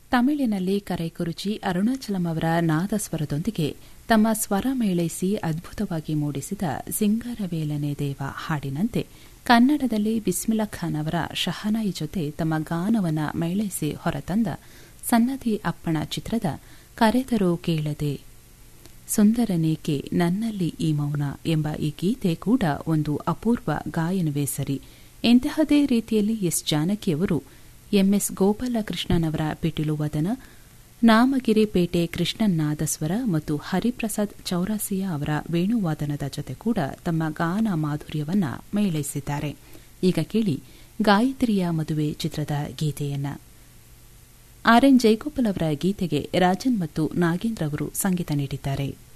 ತಮಿಳಿನಲ್ಲಿ ಕರೈಕುರುಚಿ ಅರುಣಾಚಲಂ ಅವರ ನಾದಸ್ವರದೊಂದಿಗೆ ತಮ್ಮ ಸ್ವರ ಮೇಳೈಸಿ ಅದ್ಭುತವಾಗಿ ಮೂಡಿಸಿದ ಸಿಂಗಾರವೇಲನೆ ದೇವ ಹಾಡಿನಂತೆ ಕನ್ನಡದಲ್ಲಿ ಬಿಸ್ಮಿಲ್ಲಾ ಖಾನ್ ಅವರ ಶಹನಾಯಿ ಜೊತೆ ತಮ್ಮ ಗಾನವನ್ನ ಮೇಳೈಸಿ ಹೊರತಂದ ಸನ್ನದಿ ಅಪ್ಪಣ ಚಿತ್ರದ ಕರೆದರೂ ಕೇಳದೆ ಸುಂದರನೇಕೆ ನನ್ನಲ್ಲಿ ಈ ಮೌನ ಎಂಬ ಈ ಗೀತೆ ಕೂಡ ಒಂದು ಅಪೂರ್ವ ಗಾಯನವೇ ಸರಿ ಇಂತಹದೇ ರೀತಿಯಲ್ಲಿ ಎಸ್ ಜಾನಕಿಯವರು ಎಂಎಸ್ ಗೋಪಾಲಕೃಷ್ಣನವರ ಪಿಟೀಲು ವದನ ನಾಮಗಿರಿ ಪೇಟೆ ಕೃಷ್ಣನ್ ನಾದಸ್ವರ ಮತ್ತು ಹರಿಪ್ರಸಾದ್ ಚೌರಾಸಿಯಾ ಅವರ ವೇಣುವಾದನದ ಜೊತೆ ಕೂಡ ತಮ್ಮ ಗಾನ ಮಾಧುರ್ಯವನ್ನ ಮೇಳೈಸಿದ್ದಾರೆ ಈಗ ಕೇಳಿ ಗಾಯತ್ರಿಯ ಮದುವೆ ಚಿತ್ರದ ಗೀತೆಯನ್ನ ಆರ್ಎನ್ ಜಯಗೋಪಾಲ್ ಅವರ ಗೀತೆಗೆ ರಾಜನ್ ಮತ್ತು ನಾಗೇಂದ್ರ ಅವರು ಸಂಗೀತ ನೀಡಿದ್ದಾರೆ